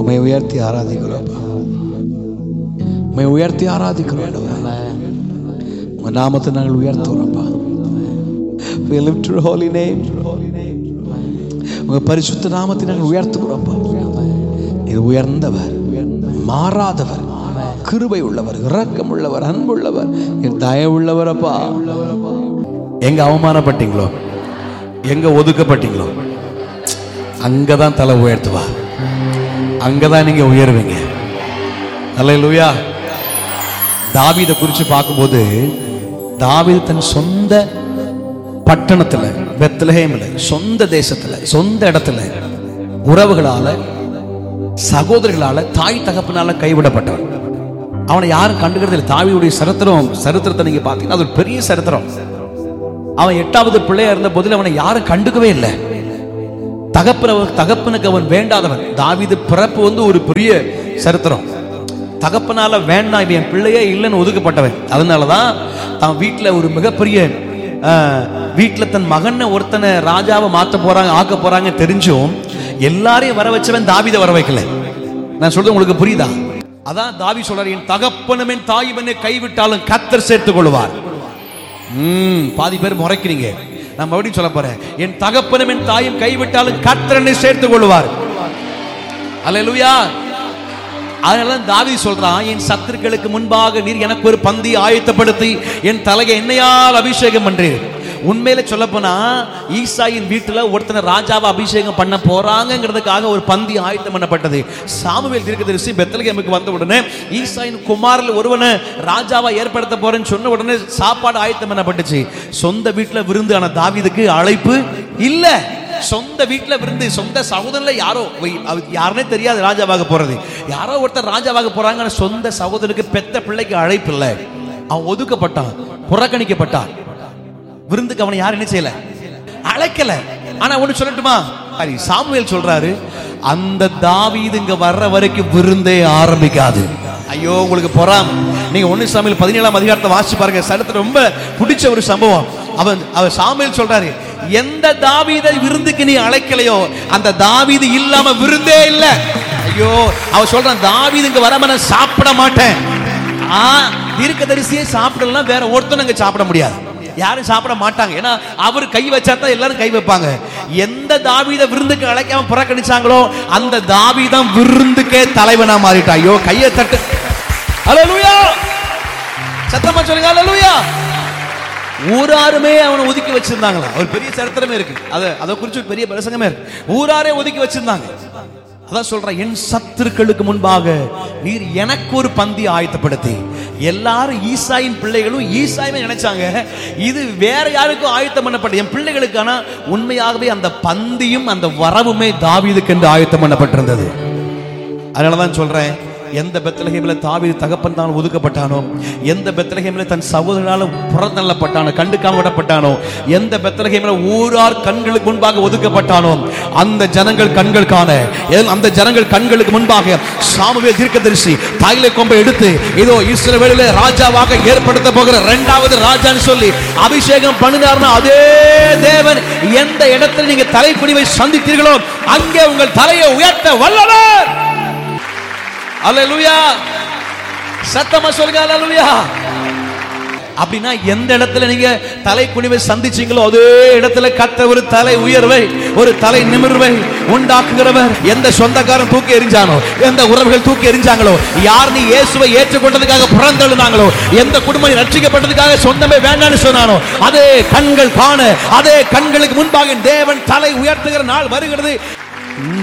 உண்மை உயர்த்தி ஆராதிக்கிறோம்ப்பா உண்மை உயர்த்தி ஆராதிக்கிறோம் ஆண்டவரே. உங்க நாமத்தை நாங்கள் உயர்த்துறோம்ப்பா We lift your holy name. உங்க பரிசுத்த நாமத்தை நாங்கள் உயர்த்துகிறோம்ப்பா இது உயர்ந்தவர் மாறாதவர் கிருபை உள்ளவர் இரக்கம் உள்ளவர் அன்புள்ளவர் என் தயவுள்ளவர் அப்பா எங்க அவமானப்பட்டீங்களோ எங்க ஒதுக்கப்பட்டீங்களோ அங்கதான் தலை உயர்த்துவா அங்கதான் நீங்க உயருவீங்க அல்லேலூயா தாவீதை குறித்து பார்க்கும்போது தாவீது தன் சொந்த பட்டணத்துல பெத்லஹேம்ல சொந்த தேசத்துல சொந்த இடத்துல உறவுகளால சகோதரிகளால தாய் தகப்பனால கைவிடப்பட்டவன் அவனை யாரும் கண்டுக்கிறது இல்லை தாவியுடைய சரித்திரம் சரித்திரத்தை நீங்க பார்த்தீங்கன்னா அது ஒரு பெரிய சரித்திரம் அவன் எட்டாவது பிள்ளையா இருந்த போதில் அவனை யாரும் கண்டுக்கவே இல்லை தகப்பன தகப்பனுக்கு அவன் வேண்டாதவன் தாவீது பிறப்பு வந்து ஒரு பெரிய சரித்திரம் தகப்பனால வேண்டாம் இவன் என் பிள்ளையே இல்லைன்னு ஒதுக்கப்பட்டவன் அதனாலதான் தான் வீட்டுல ஒரு மிகப்பெரிய ஆஹ், வீட்டுல தன் மகனை ஒருத்தனை ராஜாவை மாத்த போறாங்க ஆக்க போறாங்க தெரிஞ்சும் எல்லாரையும் வர வச்சவன் தாவீதை வர வைக்கல நான் சொல்றது உங்களுக்கு புரியுதா அதான் தாவி சொல்றாரு என் தகப்பனும் என் தாயுமனை கைவிட்டாலும் கத்தர் சேர்த்துக் கொள்வார் ம் பாதி பேர் முறைக்கிறீங்க நான் மறுபடியும் சொல்ல போறேன் என் தகப்பனும் என் தாயும் கைவிட்டாலும் கர்த்தரனை சேர்த்துக் கொள்வார் அல்லேலூயா அதனால தாவி சொல்றான் என் சத்துருக்களுக்கு முன்பாக நீர் எனக்கு ஒரு பந்தி ஆயத்தப்படுத்தி என் தலையை எண்ணெயால் அபிஷேகம் பண்றீர் உண்மையில சொல்ல போனா ஈசாயின் வீட்டுல ஒருத்தனை ராஜாவை அபிஷேகம் பண்ண போறாங்கிறதுக்காக ஒரு பந்தி ஆயத்தம் பண்ணப்பட்டது சாமுவேல் தீர்க்கதரிசி பெத்தலகேமுக்கு வந்த உடனே ஈசாயின் குமாரில் ஒருவனை ராஜாவா ஏற்படுத்த போறேன்னு சொன்ன உடனே சாப்பாடு ஆயத்தம் பண்ணப்பட்டுச்சு சொந்த வீட்டுல விருந்து ஆன தாவீதுக்கு அழைப்பு இல்ல சொந்த வீட்டுல விருந்து சொந்த சகோதரன்ல யாரோ வை- அவ- யாருனே தெரியாது ராஜாவாக போறது யாரோ ஒருத்தர் ராஜாவாக போறாங்க ஆனா சொந்த சகோதரனுக்கு பெத்த பிள்ளைக்கு அழைப்பு இல்லை அவன் ஒதுக்கப்பட்டான் புறக்கணிக்கப்பட்டான் விருந்துக்கு அவனை யாரும் என்ன செய்யல அழைக்கல ஆனா ஒண்ணு சொல்லட்டுமா சரி, சாமுவேல் சொல்றாரு அந்த தாவீது இங்க வர்ற வரைக்கும் விருந்தே ஆரம்பிக்காது ஐயோ உங்களுக்கு பொறாம் நீங்க ஒண்ணு சாமியில் பதினேழாம் அதிகாரத்தை வாசிச்சு பாருங்க சரித்திரம் ரொம்ப பிடிச்ச ஒரு சம்பவம் அவன் அவன் சாமுவேல் சொல்றாரு எந்த தாவீதை விருந்துக்கு நீ அழைக்கலையோ அந்த தாவீது இல்லாம விருந்தே இல்ல ஐயோ அவன் சொல்றான் தாவீது இங்க வராம நான் சாப்பிட மாட்டேன் ஆ தீர்க்கதரிசியே சாப்பிடலாம் வேற ஒருத்தனும் அங்க சாப்பிட முடியாது யாரும் சாப்பிட மாட்டாங்க ஏன்னா அவர் கை வச்சா தான் எல்லாரும் கை வைப்பாங்க எந்த தாவீத விருந்துக்கு அழைக்காம புறக்கணிச்சாங்களோ அந்த தாவீதம் விருந்துக்கே தலைவனா மாறிட்டா ஐயோ கையை தட்டு ஹalleluya சத்தமா சொல்லுங்க ஹalleluya ஊராருமே அவனை ஒதுக்கி வச்சிருந்தாங்களா ஒரு பெரிய சரித்திரமே இருக்கு அதை அதை குறிச்சு ஒரு பெரிய பிரசங்கமே இருக்கு ஊராரே ஒதுக்கி வச்சிருந்தாங்க அதான் சொல்றேன் என் சத்துருக்களுக்கு முன்பாக நீர் எனக்கு ஒரு பந்தி ஆயத்தப்படுத்தி எல்லாரும் ஈசாயின் பிள்ளைகளும் ஈசாயுமே நினைச்சாங்க இது வேற யாருக்கும் ஆயத்தம் பண்ணப்பட்ட என் பிள்ளைகளுக்கு ஆனா உண்மையாகவே அந்த பந்தியும் அந்த வரவுமே தாவீதுக்கு என்று ஆயத்தம் பண்ணப்பட்டிருந்தது அதனாலதான் சொல்றேன் எந்த பெத்தலகேமில் தாவீது தகப்பன் தான் ஒதுக்கப்பட்டானோ எந்த பெத்தலகேமில் தன் சகோதரனால புறந்தள்ளப்பட்டானோ கண்டுக்காம விடப்பட்டானோ எந்த பெத்தலகேமில் ஊரார் கண்களுக்கு முன்பாக ஒதுக்கப்பட்டானோ அந்த ஜனங்கள் கண்கள் காண எல்- அந்த ஜனங்கள் கண்களுக்கு முன்பாக சாமுவேல் தீர்க்கதரிசி தாயிலை கொம்பை எடுத்து இதோ இஸ்ரவேலிலே ராஜாவாக ஏற்படுத்த போகிற இரண்டாவது ராஜான்னு சொல்லி அபிஷேகம் பண்ணினார்னா அதே தேவன் எந்த இடத்துல நீங்க தலைக்குடிவை சந்தித்தீர்களோ அங்கே உங்கள் தலையை உயர்த்த வல்லவர் அல்லேலூயா சத்தமா சொல்லுங்க அல்லேலூயா அப்படின்னா எந்த இடத்துல நீங்க தலை குனிவை சந்திச்சீங்களோ அதே இடத்துல கத்த ஒரு தலை உயர்வை ஒரு தலை நிமிர்வை உண்டாக்குகிறவர் எந்த சொந்தக்காரன் தூக்கி எறிஞ்சானோ எந்த உறவுகள் தூக்கி எறிஞ்சாங்களோ யார் நீ இயேசுவை ஏற்றுக்கொண்டதுக்காக புறந்தள்ளினாங்களோ எந்த குடும்பம் ரட்சிக்கப்பட்டதுக்காக சொந்தமே வேண்டாம்னு சொன்னானோ அதே கண்கள் காண அதே கண்களுக்கு முன்பாக தேவன் தலை உயர்த்துகிற நாள் வருகிறது